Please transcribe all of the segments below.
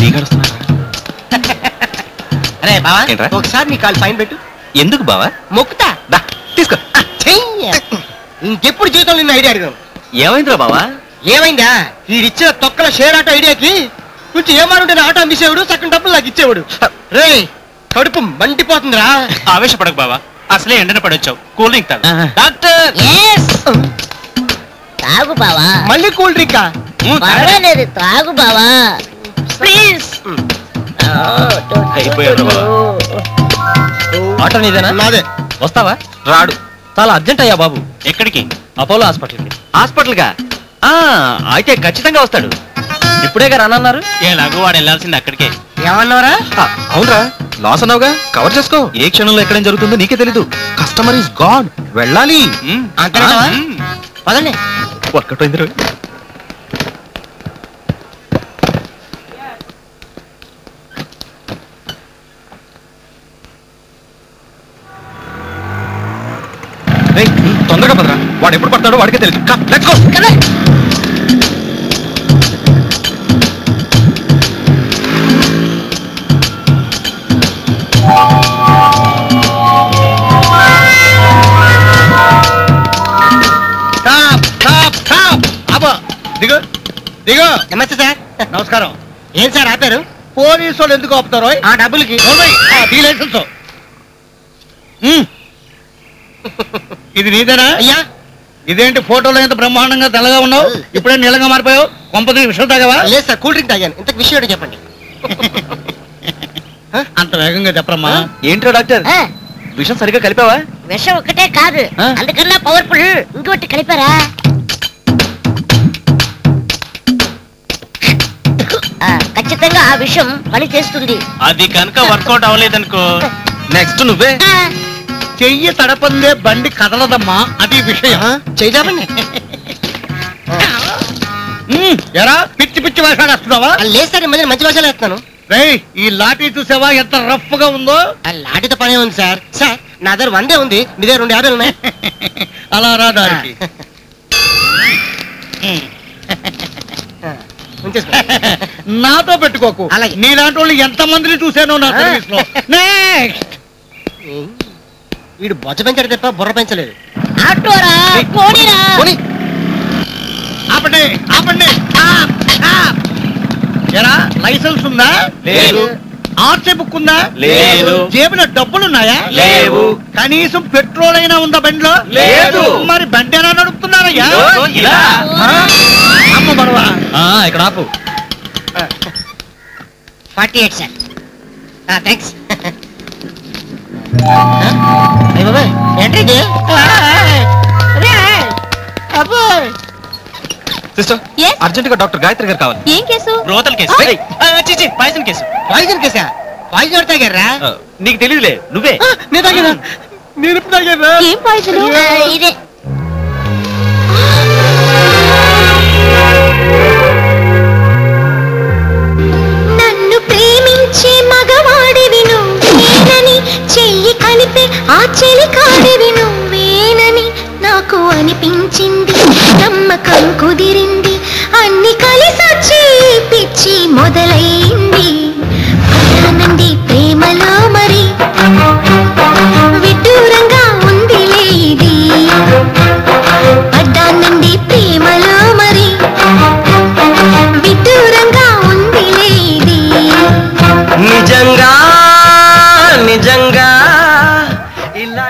గడుస్తున్నారా అరే బావా ఏంట్రా? ఒకసారి నీ కాలు పైన పెట్టు ఎందుకు బావా మొక్కుతా దా తీసుకో ఆ, చెయ్య. ఇంకెప్పుడు జీవితంలో నిన్ను ఐడియా అడిగాను ఏమైందిరా బావా ఏమైందా వీడిచ్చిన తొక్కల షేర్ ఆటో ఐడియాకి కొంచెం ఏమారుంటే నా ఆటో అమ్మేసేవాడు సగం డబ్బులు నాకు ఇచ్చేవాడు రే కడుపు మండిపోతుందిరా ఆవేశపడకు బావా అసలే ఎండన పడొచ్చావు కూల్ డ్రింక్ తాగు ఆహా. డాక్టర్ తాగు బావా మళ్ళీ కూల్ డ్రింకా పర్వాలేదు తాగు బావా ప్లీజ్ అయిపోయాడు బావా. ఆటో నీదేనా నాదే వస్తావా రాడు చాలా అర్జెంట్ అయ్యా బాబు ఎక్కడికి అపోలో హాస్పిటల్కి హాస్పిటల్గా ఆ, అయితే ఖచ్చితంగా వస్తాడు ఇప్పుడే గారు అన్నారు ఎలాగో వాడు వెళ్ళాల్సింది అక్కడికే ఏమన్నారా అవునరా లాస్ అన్నావుగా కవర్ చేసుకో ఏ క్షణంలో ఎక్కడేం జరుగుతుందో నీకే తెలీదు కస్టమర్ ఇస్ గాడ్ వెళ్ళాలి మ్మ్. అంతేనా మ్మ్. పదండి వర్కౌట్ అయింది రోయ్. రేయ్, తొందరగా పదరా వాడు ఎప్పుడు పడతాడో వాడికే తెలియదు let's go stop stop stop అబ్బో దిగు దిగు నమస్తే సార్ నమస్కారం ఏం సార్ ఆపారు పోలీసు వాళ్ళు ఎందుకు ఆపుతారు ఆ డబ్బులకి ఈ లైసెన్స్ ఇది నీదేనా అయ్యా ఇదేంటి ఫోటోలో ఎంత బ్రహ్మాండంగా తెల్లగా ఉన్నావు ఇప్పుడే నీళ్ళగా మారిపోయావు కొంపది విషయం తాగావా లేదు సార్ కూల్ డ్రింక్ తాగాను ఇంతకు విషయం ఏంటో చెప్పండి అంత వేగంగా చెప్పరమ్మా ఏంట్రా డాక్టర్ ఆ, విషయం సరిగ్గా కలిపావా విషం ఒక్కటే కాదు ఆ? అందుకన్నా పవర్ఫుల్ ఇంకోటి కలిపారా ఆ, ఖచ్చితంగా ఆ విషయం పని చేస్తుంది అది కనుక వర్కౌట్ అవ్వలేదనుకో నెక్స్ట్ నువ్వే ఆ, చెయ్యి తడపందే బండి కదలదమ్మా అది విషయం చేయదామండి ఉమ్, ఎరా పిచ్చి పిచ్చి వేషాలు వస్తున్నావా లేదు సార్ ఈ మధ్య మంచి భాషలు వేస్తున్నాను రేయ్ ఈ లాఠీ చూసావా ఎంత రఫ్ గా ఉందో ఆ లాటితో పనే ఉంది సార్ సార్ నా దగ్గర వందే ఉంది మీ దగ్గర రెండు యాభై ఉన్నాయి అలా రా దానికి ఉంచేసుకో. నాతో పెట్టుకోకు అలాగే. నీలాంటి వాళ్ళు ఎంత మందిని చూశానో నా ఆ. సర్వీస్ లో నెక్స్ట్ వీడు బొచ్చ పెంచాడు తప్ప బుర్ర పెంచలేదు ఆటోరా పోనీరా పోనీ. ఆపండి ఆపండి ఆప్, ఆప్. ఎరా లైసెన్స్ ఉందా లేదు. ఆర్సీ బుక్ ఉందా లేదు. జేబులో డబ్బులున్నాయా లేవు. కనీసం పెట్రోల్ అయినా ఉందా బండిలో లేదు. మరి బండి ఎలా నడుపుతున్నారయ్యా ఇదిగో ఇలా. ఆ? అమ్మ బడవా ఆ, ఇక్కడ ఆపు ఫార్టీ ఎయిట్ సార్ థ్యాంక్స్ ఏంటి ఇది అబ్బోయ్ సిస్టర్ Yes? అర్జెంట్ గా డాక్టర్ గాయత్రి గారు కావాలి ఏం కేసు రోతల కేసు ఏయ్. ఆ, చి, చి, పాయిజన్ కేసు పాయిజన్ కేసా పాయిజన్ ఎవరు తాగారా ఆ, నీకు తెలియదులే నువ్వే నేను తాగానా నేను ఇప్పుడు తాగారా ఏం పాయిజన్ ఇదే నన్ను ప్రేమించే మగవాడివి నువ్వేనని చెయ్యి కలిపే ఆ చెలికాడివి నువ్వేనని నాకు అనిపించింది నమ్మకం కుదిరింది అన్ని కలిసొచ్చి పిచ్చి మొదలైంది పడ్డానండి ప్రేమలో మరి విడ్డూరంగా ఉందిలే ఇది పడ్డానండి ప్రేమలో మరి విడ్డూరంగా ఉందిలే ఇది నిజంగా నిజంగా ఇలా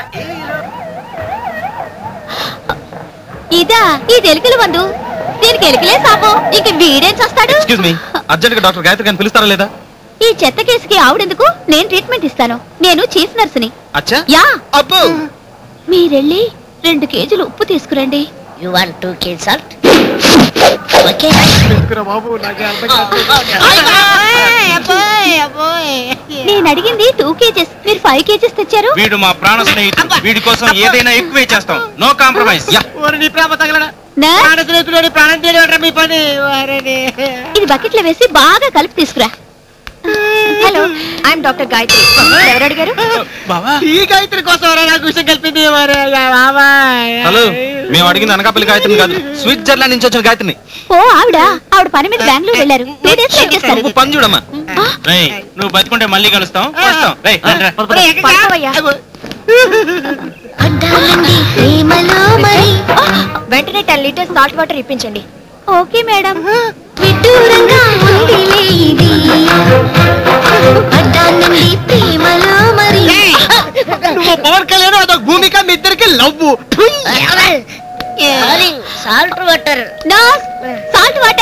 ఇదా ఈ ఎలుకల మందు దీనికి ఎలుకలే సాపం ఇంక వీడేం చేస్తాడు ఎక్స్క్యూజ్ మీ అర్జెంట్ గా డాక్టర్ గాయత్రి గారిని పిలుస్తారా లేదా ఈ చెత్త కేసుకి ఆవిడెందుకు నేను ట్రీట్మెంట్ ఇస్తాను నేను చీఫ్ నర్సుని అచ్చా యా అబ్బో మీరెళ్ళి రెండు కేజీలు ఉప్పు తీసుకురండి you want to kill salt okay నేను అడిగింది టూ కేజెస్ మీరు ఫైవ్ కేజెస్ తెచ్చారు వీడు మా ప్రాణ స్నేహితుడు వీడి కోసం ఏదైనా ఎక్కువే చేస్తాం నో కాంప్రమైజ్ ఓరి నీ ప్రేమ తగలడా నర్స్, ప్రాణ స్నేహితుడు ప్రాణం తీయడం మీ పని వారిని. ఇది బకెట్లో వేసి బాగా కలిపి తీసుకురా హలో ఐఎమ్ డాక్టర్ గాయత్రి ఎవరు అడిగారు బావా ఈ గాయత్రి కోసం ఎవరో నాకు విషయం కలిపింది హలో మేము అడిగింది అనకాపల్లి గాయత్రిని కాదు స్విట్జర్లాండ్ నుంచి వచ్చిన గాయత్రిని ఓ ఆవిడ ఆవిడ పని మీద బెంగళూరు వెళ్ళారు త్రీ డేస్ లో వచ్చేస్తారు నువ్వు పని చూడమ్మా ఆ, రేయ్ నువ్వు బతుకుంటే మళ్ళీ కలుస్తాం వస్తాం రేయ్ రండ్రా. పడుకోవయ్యా. పడ్డానండి ప్రేమలో మరి ఆ, వెంటనే టెన్ లీటర్స్ సాల్ట్ వాటర్ ఇప్పించండి ఓకే మేడం విడ్డూరంగా ఉందిలే ఇది పడ్డానండి ప్రేమలో మరి నువ్వు పవన్ కళ్యాణ్ అదొక భూమిక మీ ఇద్దరికి love salt water nurse salt water